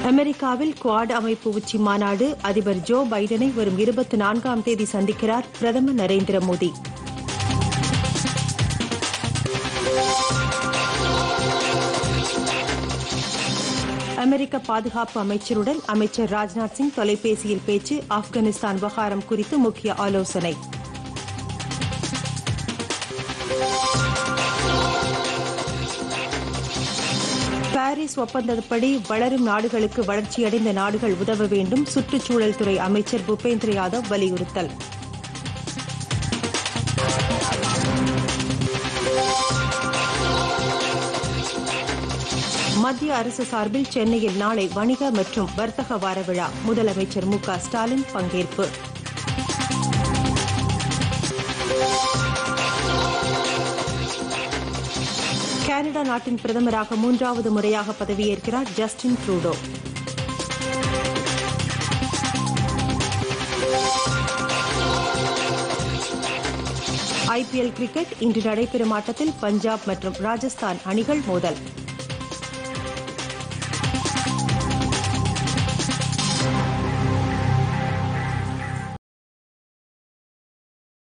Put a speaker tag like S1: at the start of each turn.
S1: அமெரிக்காவில் குவாட் அமைப்பு உச்சி மாநாடு அதிபர் ஜோ பைடனை வரும் இருபத்தி நான்காம் தேதி சந்திக்கிறார் பிரதமர் நரேந்திர மோடி அமெரிக்க பாதுகாப்பு அமைச்சருடன் அமைச்சர் ராஜ்நாத் சிங் தொலைபேசியில் பேச்சு ஆப்கானிஸ்தான் விவகாரம் குறித்து முக்கிய ஆலோசனை பாரிஸ் ஒப்பந்தப்படி வளரும் நாடுகளுக்கு வளர்ச்சியடைந்த நாடுகள் உதவ வேண்டும் சுற்றுச்சூழல் துறை அமைச்சர் பூபேந்திர யாதவ் வலியுறுத்தல் மத்திய அரசு சார்பில் சென்னையில் நாளை வணிக மற்றும் வர்த்தக வார விழா முதலமைச்சர் மு க ஸ்டாலின் பங்கேற்பு கனடா நாட்டின் பிரதமராக மூன்றாவது முறையாக பதவியேற்கிறார் ஜஸ்டின் ட்ரூடோ ஐபிஎல் கிரிக்கெட் இன்று நடைபெறும் ஆட்டத்தில் பஞ்சாப் மற்றும் ராஜஸ்தான் அணிகள் மோதல்